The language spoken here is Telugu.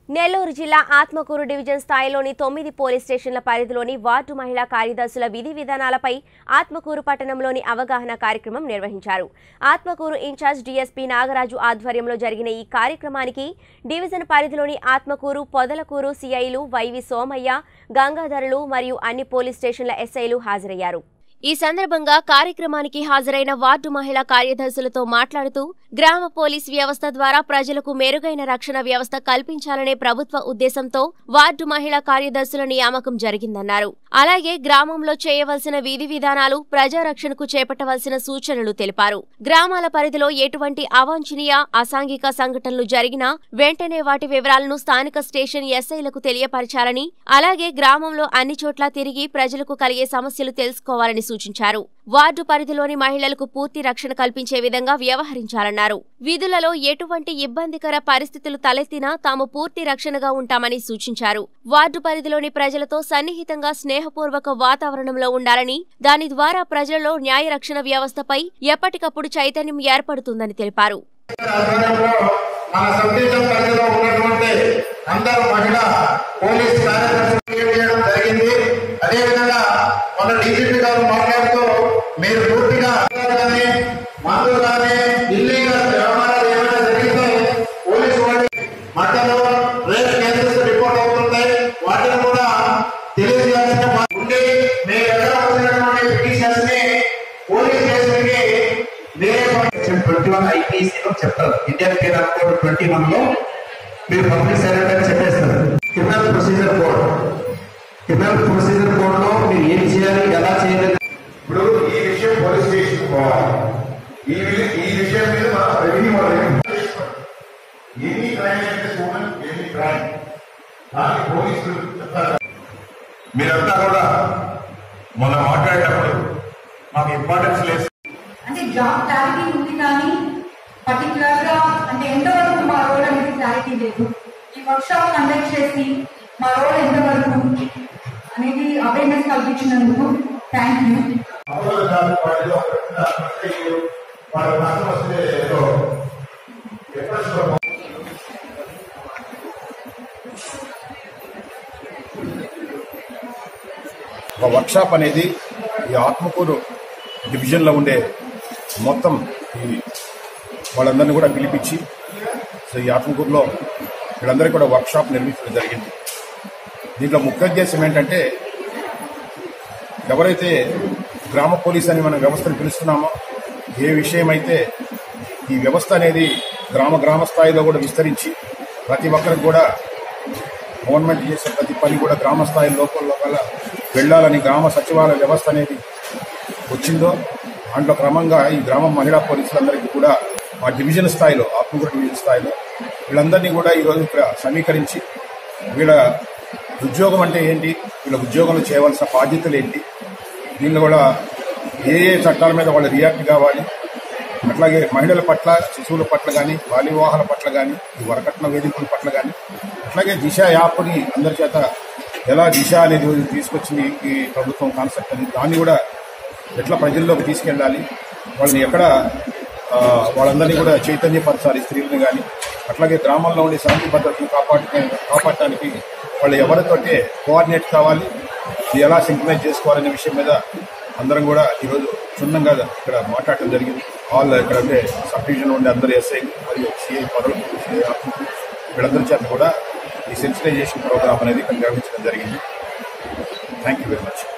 నెల్లూరు జిల్లా ఆత్మకూరు డివిజన్ స్థాయిలోని తొమ్మిది పోలీస్ స్టేషన్ల పరిధిలోని వార్డు మహిళా కార్యదర్శుల విధి విధానాలపై ఆత్మకూరు పట్టణంలోని అవగాహన కార్యక్రమం నిర్వహించారు ఆత్మకూరు ఇన్ఛార్జ్ డీఎస్పీ నాగరాజు ఆధ్వర్యంలో జరిగిన ఈ కార్యక్రమానికి డివిజన్ పరిధిలోని ఆత్మకూరు పొదలకూరు సిఐలు వైవి సోమయ్య గంగాధరులు మరియు అన్ని పోలీస్ స్టేషన్ల ఎస్ఐలు హాజరయ్యారు ఈ సందర్భంగా కార్యక్రమానికి హాజరైన వార్డు మహిళా కార్యదర్శులతో మాట్లాడుతూ గ్రామ పోలీస్ వ్యవస్థ ద్వారా ప్రజలకు మెరుగైన రక్షణ వ్యవస్థ కల్పించాలనే ప్రభుత్వ ఉద్దేశంతో వార్డు మహిళా కార్యదర్శుల నియామకం జరిగిందన్నారు అలాగే గ్రామంలో చేయవలసిన విధి విధానాలు ప్రజారక్షణకు చేపట్టవలసిన సూచనలు తెలిపారు గ్రామాల పరిధిలో ఎటువంటి అవాంఛనీయ అసాంఘిక సంఘటనలు జరిగినా వెంటనే వాటి వివరాలను స్థానిక స్టేషన్ ఎస్ఐలకు తెలియపరచాలని అలాగే గ్రామంలో అన్ని చోట్ల తిరిగి ప్రజలకు కలిగే సమస్యలు తెలుసుకోవాలని సూచించారు వార్డు పరిధిలోని మహిళలకు పూర్తి రక్షణ కల్పించే విధంగా వ్యవహరించాలన్నారు విధులలో ఎటువంటి ఇబ్బందికర పరిస్థితులు తలెత్తినా తాము పూర్తి రక్షణగా ఉంటామని సూచించారు వార్డు పరిధిలోని ప్రజలతో సన్నిహితంగా స్నేహపూర్వక వాతావరణంలో ఉండాలని దాని ద్వారా ప్రజలలో న్యాయ రక్షణ వ్యవస్థపై ఎప్పటికప్పుడు చైతన్యం ఏర్పడుతుందని తెలిపారు ఆధ్వర్యంలో మన సందేశం పరిధిలో ఉన్నటువంటి అందరూ మహిళా పోలీస్ కార్యదర్శులు చేయడం జరిగింది అదేవిధంగా మన డీజీపీ గారు మాట్లాడుతూ మీరు పూర్తిగా కానీ మందులు కానీ ఇల్లీగల్ వ్యవహారాలు ఏమైనా జరిగితే పోలీసు వాళ్ళు మటలు రేప్ కేసెస్ రిపోర్ట్ అవుతుంటాయి వాటిని కూడా తెలియజేయాల్సిన బా- ఉండి మీ దగ్గర వచ్చినటువంటి పిటిషన్స్ ని పోలీస్ స్టేషన్ కి వేరే సెక్షన్ ట్వంటీ వన్ ఐపీసీలో చెప్తారు Indian penal code twenty one లో మీరు పబ్లిక్ సైలెంట్ అని చెప్పేస్తారు criminal procedure code criminal procedure code లో మీరు ఏం చేయాలి ఎలా చేయాలి ఇప్పుడు ఈ విషయం పోలీస్ స్టేషన్ పోవాలి ఈ వి- ఈ విషయం మీద మన రెవెన్యూ వాళ్ళని ఎనీ క్రైమ్ అంటే స్టూడెంట్ ఎనీ క్రైమ్ దానికి పోలీసులు చెప్తారు మీరంతా కూడా మొన్న మాట్లాడేటప్పుడు మాకు ఇంపార్టెన్స్ లేదు అంటే జాబ్ క్లారిటీ ఉంది కానీ పర్టికులర్ గా అంటే ఎంతవరకు మా రోల్ అనేది క్లారిటీ లేదు ఈ వర్క్ షాప్ కండక్ట్ చేసి మా రోల్ ఎంతవరకు అనేది అవేర్నెస్ కల్పించినందుకు థ్యాంక్ యూ అవసరం కాదు వాటిలో వాళ్ళ కష్టం వస్తే ఏదో ఎప్పుడు ఒక వర్క్షాప్ అనేది ఈ ఆత్మకూరు డివిజన్లో ఉండే మొత్తం ఈ వాళ్ళందరినీ కూడా పిలిపించి సో ఈ ఆత్మకూరులో వీళ్ళందరికీ కూడా వర్క్షాప్ నిర్మించడం జరిగింది దీంట్లో ముఖ్య ఉద్దేశం ఏంటంటే ఎవరైతే గ్రామ పోలీస్ అని మనం వ్యవస్థను పిలుస్తున్నామో ఏ విషయం అయితే ఈ వ్యవస్థ అనేది గ్రామ గ్రామ స్థాయిలో కూడా విస్తరించి ప్రతి ఒక్కరికి కూడా గవర్నమెంట్ చేసే ప్రతి పని కూడా గ్రామ స్థాయి లోపల లోపల వెళ్ళాలని గ్రామ సచివాలయ వ్యవస్థ అనేది వచ్చిందో దాంట్లో క్రమంగా ఈ గ్రామ మహిళా పోలీసులందరికీ కూడా మా డివిజన్ స్థాయిలో ఆత్మకూరు డివిజన్ స్థాయిలో వీళ్ళందరినీ కూడా ఈరోజు ఇక్కడ సమీకరించి వీళ్ళ ఉద్యోగం అంటే ఏంటి వీళ్ళ ఉద్యోగంలో చేయవలసిన బాధ్యతలు ఏంటి దీనిలో కూడా ఏ ఏ చట్టాల మీద వాళ్ళు రియాక్ట్ కావాలి అట్లాగే మహిళల పట్ల శిశువుల పట్ల కానీ బాల్య వివాహాల పట్ల కానీ ఈ వరకట్న వేదికల పట్ల కానీ అట్లాగే దిశ యాప్ని అందరి చేత ఎలా దిశ అనేది తీసుకొచ్చింది ఈ ప్రభుత్వం కాన్సెప్ట్ అని దాన్ని కూడా ఎట్లా ప్రజల్లోకి తీసుకెళ్ళాలి వాళ్ళని ఎక్కడ ఆ, వాళ్ళందరినీ కూడా చైతన్యపరచాలి స్త్రీలను కానీ అట్లాగే గ్రామంలో ఉండే శాంతి భద్రతను కాపాడు కాపాడటానికి వాళ్ళు ఎవరితోటే కోఆర్డినేట్ కావాలి ఇది ఎలా సింక్రనైజ్ చేసుకోవాలనే విషయం మీద అందరం కూడా ఈరోజు క్షుణ్ణంగా ఇక్కడ మాట్లాడటం జరిగింది ఆల్ ఇక్కడ ఉండే సబ్ డివిజన్ ఉండే అందరు ఎస్ఐ మరియు సిఐ పనులు వీళ్ళందరి చేత కూడా ఈ సెన్సిటైజేషన్ ప్రోగ్రామ్ అనేది ఇక్కడ నిర్వహించడం జరిగింది థ్యాంక్ యూ వెరీ మచ్